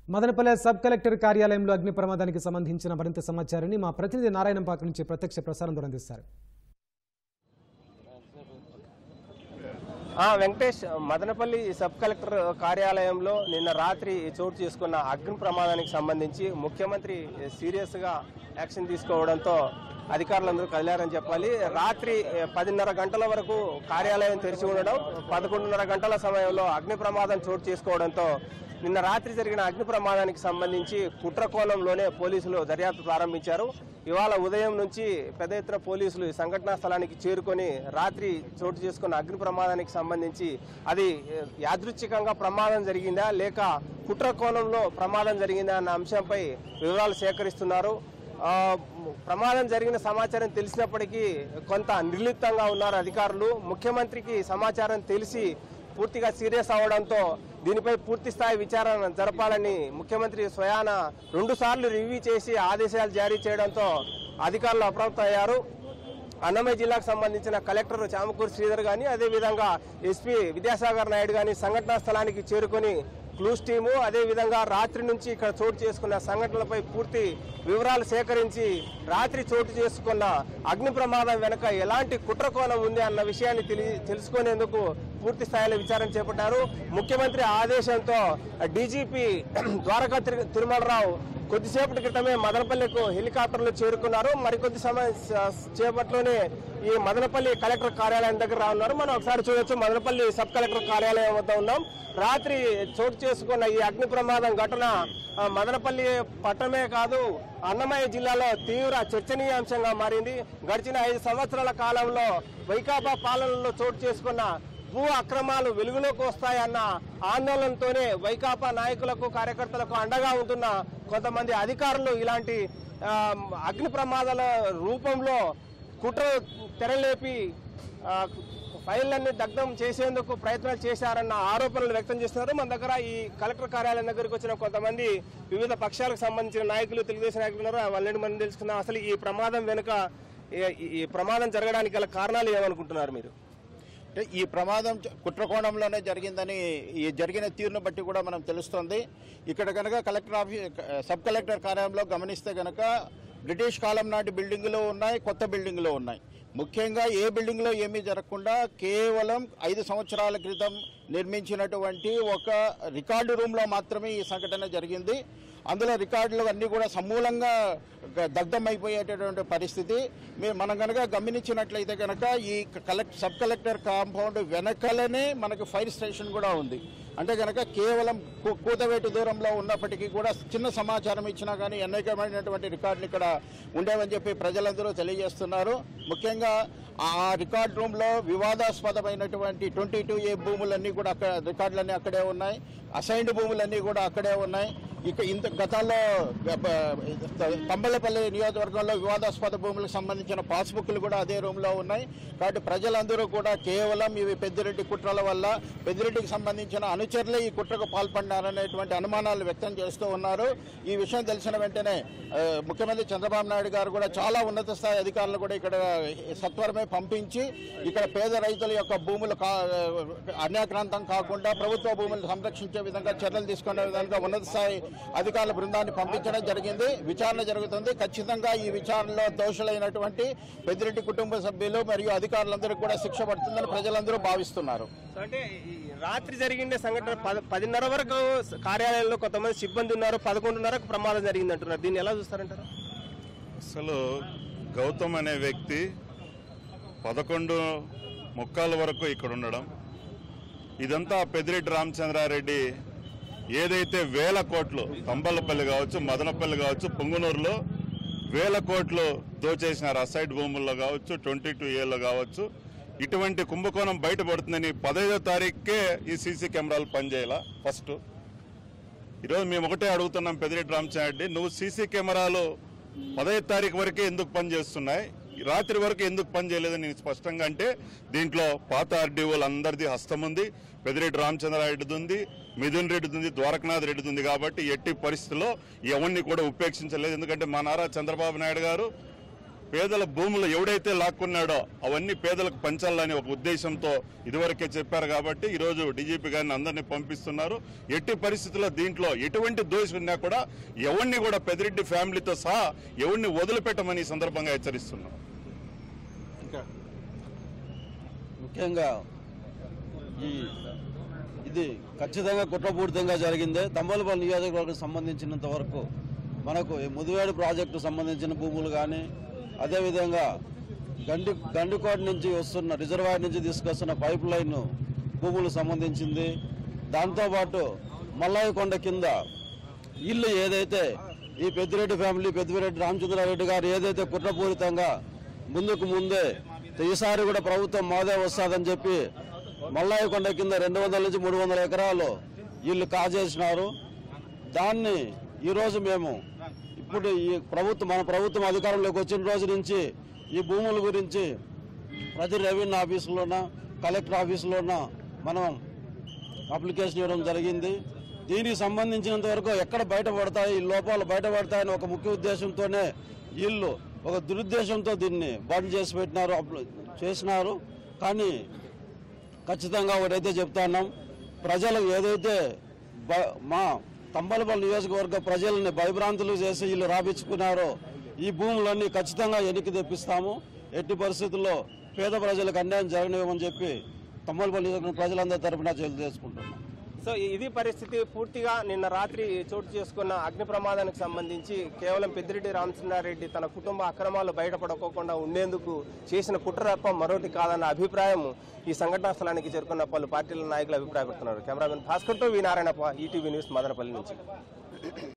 Madanapalle sub collector కార్యాలయంలో అగ్ని ప్రమాదానికి సంబంధించిన మరింత సమాచారాన్ని మా ప్రతినిధి నారాయణంపాక నుంచి ప్రత్యక్ష ప్రసారం ద్వారా అందిస్తారు ఆ, వెంకటేష్ మదనపల్లి సబ్ కలెక్టర్ కార్యాలయంలో నిన్న రాత్రి చోటు చేసుకున్న అగ్ని ప్రమాదానికి సంబంధించి ముఖ్యమంత్రి సీరియస్ గా యాక్షన్ తీసుకోవడంతో అధికారులందరూ కదిలారని చెప్పాలి రాత్రి ఏ, పదిన్నర గంటల వరకు కార్యాలయం తెరిచి ఉండడం పదకొండున్నర గంటల సమయంలో అగ్ని ప్రమాదం చోటు చేసుకోవడంతో నిన్న రాత్రి జరిగిన అగ్ని ప్రమాదానికి సంబంధించి కుట్రకోణంలోనే పోలీసులు దర్యాప్తు ప్రారంభించారు ఇవాళ ఉదయం నుంచి పెద్ద ఎత్తున పోలీసులు ఈ సంఘటనా స్థలానికి చేరుకొని రాత్రి చోటు చేసుకున్న అగ్ని ప్రమాదానికి సంబంధించి అది ఏ, యాదృచ్ఛికంగా ప్రమాదం జరిగిందా లేక కుట్ర కోణంలో ప్రమాదం జరిగిందా అన్న అంశంపై వివరాలు సేకరిస్తున్నారు ఆ, ప్రమాదం జరిగిన సమాచారం తెలిసినప్పటికీ కొంత నిర్లిప్తంగా ఉన్నారు అధికారులు ముఖ్యమంత్రికి సమాచారం తెలిసి పూర్తిగా సీరియస్ అవడంతో దీనిపై పూర్తి స్థాయి విచారణ జరపాలని ముఖ్యమంత్రి స్వయాన రెండు సార్లు రివ్యూ చేసి ఆదేశాలు జారీ చేయడంతో అధికారులు అప్రమత్తమయ్యారు అన్నమయ్య జిల్లాకు సంబంధించిన కలెక్టర్ చామకూరు శ్రీధర్ గాని అదేవిధంగా ఎస్పీ విద్యాసాగర్ నాయుడు గాని సంఘటనా స్థలానికి చేరుకొని క్లూస్ టీము అదేవిధంగా రాత్రి నుంచి ఇక్కడ చోటు చేసుకున్న సంఘటనలపై పూర్తి వివరాలు సేకరించి రాత్రి చోటు చేసుకున్న అగ్ని ప్రమాదం వెనుక ఎలాంటి కుట్రకోణం ఉంది అన్న విషయాన్ని తెలి తెలుసుకునేందుకు పూర్తి స్థాయిలో విచారణ చేపట్టారు ముఖ్యమంత్రి ఆదేశంతో డీజీపీ ద్వారకా తిరు- తిరుమలరావు కొద్దిసేపటి క్రితమే మదనపల్లికు హెలికాప్టర్లు చేరుకున్నారు మరికొద్ది సమయం స- సేపట్లోనే ఈ మదనపల్లి కలెక్టర్ కార్యాలయం దగ్గర రానున్నారు మనం ఒకసారి చూడొచ్చు మదనపల్లి సబ్ కలెక్టర్ కార్యాలయం వద్ద ఉన్నాం రాత్రి చోటు చేసుకున్న ఈ అగ్ని ప్రమాదం ఘటన ఆ, మదనపల్లి పట్టణమే కాదు అన్నమయ్య జిల్లాలో తీవ్ర చర్చనీయాంశంగా మారింది గడిచిన ఐదు సంవత్సరాల కాలంలో వైకాపా పాలనలో చోటు చేసుకున్న భూ అక్రమాలు వెలుగులోకి వస్తాయన్న ఆందోళనతోనే వైకాపా నాయకులకు కార్యకర్తలకు అండగా ఉంటున్న కొంతమంది అధికారులు ఇలాంటి ఆ, అగ్ని ప్రమాదాల రూపంలో కుట్ర తెరలేపి ఆ, ఫైళ్లన్నీ దగ్ధం చేసేందుకు ప్రయత్నాలు చేశారన్న ఆరోపణలు వ్యక్తం చేస్తున్నారు మన దగ్గర ఈ కలెక్టర్ కార్యాలయం దగ్గరికి వచ్చిన కొంతమంది వివిధ పక్షాలకు సంబంధించిన నాయకులు తెలుగుదేశం నాయకులు ఉన్నారు వాళ్ళని మనం తెలుసుకుందాం అసలు ఈ ప్రమాదం వెనుక ఈ- ఈ ప్రమాదం జరగడానికి గల కారణాలు ఏమనుకుంటున్నారు మీరు అంటే ఈ ప్రమాదం చ- కుట్రకోణంలోనే జరిగిందని ఈ జరిగిన తీరును బట్టి కూడా మనం తెలుస్తోంది ఇక్కడ కనుక కలెక్టర్ ఆఫీస్ సబ్ కలెక్టర్ కార్యాలయంలో గమనిస్తే కనుక బ్రిటిష్ కాలం నాటి బిల్డింగులు ఉన్నాయి కొత్త బిల్డింగులు ఉన్నాయి ముఖ్యంగా ఏ బిల్డింగ్లో ఏమీ జరగకుండా కేవలం ఐదు సంవత్సరాల క్రితం నిర్మించినటువంటి ఒక రికార్డు రూమ్లో మాత్రమే ఈ సంఘటన జరిగింది అందులో రికార్డులు అన్నీ కూడా సమూలంగా గ- దగ్ధమైపోయేటటువంటి పరిస్థితి మీరు మనం కనుక గమనించినట్లయితే కనుక ఈ కలెక్ట్ సబ్ కలెక్టర్ కాంపౌండ్ వెనకలనే మనకి ఫైర్ స్టేషన్ కూడా ఉంది అంటే కనుక కేవలం కు- కూతవేటు దూరంలో ఉన్నప్పటికీ కూడా చిన్న సమాచారం ఇచ్చినా కానీ అనేకమైనటువంటి రికార్డులు ఇక్కడ ఉండేవని చెప్పి ప్రజలందరూ తెలియజేస్తున్నారు ముఖ్యంగా ఆ రికార్డ్ రూమ్లో వివాదాస్పదమైనటువంటి ట్వంటీ టూ ఏ భూములన్నీ కూడా అక్కడ రికార్డులన్నీ అక్కడే ఉన్నాయి అసైన్డ్ భూములన్నీ కూడా అక్కడే ఉన్నాయి ఇక ఇంత గతంలో తంబలపల్లి నియోజకవర్గంలో వివాదాస్పద భూములకు సంబంధించిన పాస్బుక్లు కూడా అదే రూమ్లో ఉన్నాయి కాబట్టి ప్రజలందరూ కూడా కేవలం ఇవి పెద్దిరెడ్డి కుట్రల వల్ల పెద్దిరెడ్డికి సంబంధించిన అనుచరులే ఈ కుట్రకు పాల్పడినారనేటువంటి అనుమానాలు వ్యక్తం చేస్తూ ఉన్నారు ఈ విషయం తెలిసిన వెంటనే ఆ, ముఖ్యమంత్రి చంద్రబాబు నాయుడు గారు కూడా చాలా ఉన్నత స్థాయి అధికారులు కూడా ఇక్కడ సత్వరమే పంపించి ఇక్కడ పేద రైతుల యొక్క భూములు కా అన్యాక్రాంతం కాకుండా ప్రభుత్వ భూములు సంరక్షించే విధంగా చర్యలు తీసుకునే విధంగా ఉన్నత స్థాయి అధికారుల బృందాన్ని పంపించడం జరిగింది విచారణ జరుగుతుంది ఖచ్చితంగా ఈ విచారణలో దోషులైనటువంటి పెద్దిరెడ్డి కుటుంబ సభ్యులు మరియు అధికారులందరికీ కూడా శిక్ష పడుతుందని ప్రజలందరూ భావిస్తున్నారు సో అంటే ఈ రాత్రి జరిగిన సంఘటన పద పదిన్నర వరకు కార్యాలయంలో కొంతమంది సిబ్బంది ఉన్నారు పదకొండున్నరకు ప్రమాదం జరిగింది అంటున్నారు దీన్ని ఎలా చూస్తారంటారు అసలు గౌతమ్ అనే వ్యక్తి పదకొండు ముక్కాల వరకు ఇక్కడ ఉండడం ఇదంతా పెద్దిరెడ్డి రామచంద్రారెడ్డి ఏదైతే వేల కోట్లు తంబలపల్లి కావచ్చు మదనపల్లి కావచ్చు పొంగునూరులో వేల కోట్లు దోచేసినారు అసైడ్ భూముల్లో కావచ్చు ట్వంటీ టూ ఏలో కావచ్చు ఇటువంటి కుంభకోణం బయటపడుతుందని పదహైదో తారీఖుకే ఈ సీసీ కెమెరాలు పనిచేయాల ఫస్ట్ ఈరోజు మేము ఒకటే అడుగుతున్నాం పెద్దిరెడ్డి రామచంద్రెడ్డి నువ్వు సీసీ కెమెరాలు పదహైదు తారీఖు వరకే ఎందుకు పనిచేస్తున్నాయి రాత్రి వరకు ఎందుకు పనిచేయలేదని నేను స్పష్టంగా అంటే దీంట్లో పాత ఆర్డీఓలు అందరిది హస్తం ఉంది పెద్దిరెడ్డి రామచంద్రారెడ్డిది ఉంది మిథున్ రెడ్డిది ఉంది ద్వారకనాథ్ రెడ్డిది ఉంది కాబట్టి ఎట్టి పరిస్థితుల్లో ఎవరిని కూడా ఉపేక్షించలేదు ఎందుకంటే మా నారా చంద్రబాబు నాయుడు గారు పేదల భూములు ఎవడైతే లాక్కున్నాడో అవన్నీ పేదలకు పంచాలని ఒక ఉద్దేశంతో ఇదివరకే చెప్పారు కాబట్టి ఈరోజు డీజీపీ గారిని అందరినీ పంపిస్తున్నారు ఎట్టి పరిస్థితుల్లో దీంట్లో ఎటువంటి దోషి ఉన్నా కూడా ఎవరిని కూడా పెదిరెడ్డి ఫ్యామిలీతో సహా ఎవరిని వదిలిపెట్టమని ఈ సందర్భంగా హెచ్చరిస్తున్నాం ఇంకా ముఖ్యంగా ఈ ఇది ఖచ్చితంగా కుట్రపూరితంగా జరిగింది తంబలపల్లి నియోజకవర్గం సంబంధించినంత వరకు మనకు ఈ ముదివేడు ప్రాజెక్టు సంబంధించిన భూములు కానీ అదేవిధంగా గండి గండికోట నుంచి వస్తున్న రిజర్వాయర్ నుంచి తీసుకొస్తున్న పైప్ లైన్ భూములు సంబంధించింది దాంతోపాటు మల్లాయకొండ కింద ఇల్లు ఏదైతే ఈ పెద్దిరెడ్డి ఫ్యామిలీ పెద్దిరెడ్డి రామచంద్రారెడ్డి గారు ఏదైతే కుట్రపూరితంగా ముందుకు ముందే ఈసారి కూడా ప్రభుత్వం మాదే వస్తుందని చెప్పి మల్లాయకొండ కింద రెండు వందల నుంచి మూడు వందల ఎకరాలు వీళ్ళు కాజేసినారు దాన్ని ఈరోజు మేము ఇప్పుడు ఈ ప్రభుత్వం మన ప్రభుత్వం అధికారంలోకి వచ్చిన రోజు నుంచి ఈ భూముల గురించి ప్రతి రెవెన్యూ ఆఫీసులోన కలెక్టర్ ఆఫీసులోన మనం అప్లికేషన్ ఇవ్వడం జరిగింది దీనికి సంబంధించినంత వరకు ఎక్కడ బయటపడతాయి ఈ లోపాలు బయటపడతాయని ఒక ముఖ్య ఉద్దేశంతోనే వీళ్ళు ఒక దురుద్దేశంతో దీన్ని బంద్ చేసి పెట్టినారు అప్ల- చేసినారు కానీ ఖచ్చితంగా ఒకటైతే చెప్తున్నాం ప్రజలు ఏదైతే బ- మా తంబలపల్లి నియోజకవర్గ ప్రజల్ని భయభ్రాంతులు చేసి వీళ్ళు రాపించుకున్నారో ఈ భూములన్నీ ఖచ్చితంగా వెనక్కి తెప్పిస్తాము ఎట్టి పరిస్థితుల్లో పేద ప్రజలకు అన్యాయం జరగనివ్వమని చెప్పి తంబలపల్లి నియోజకవర్గ ప్రజలందరి తరపున తెలియజేసుకుంటున్నాం సో ఈ- ఇది పరిస్థితి పూర్తిగా నిన్న రాత్రి చోటు చేసుకున్న అగ్ని ప్రమాదానికి సంబంధించి కేవలం పెద్దిరెడ్డి రామచంద్రారెడ్డి తన కుటుంబ అక్రమాలు బయటపడకోకుండా ఉండేందుకు చేసిన కుట్ర తప్ప మరొకటి కాదన్న అభిప్రాయం ఈ సంఘటనా స్థలానికి చేరుకున్న పలు పార్టీల నాయకులు అభిప్రాయపడుతున్నారు కెమెరామెన్ భాస్కర్తో V Narayanappa ETV news Madanapalle నుంచి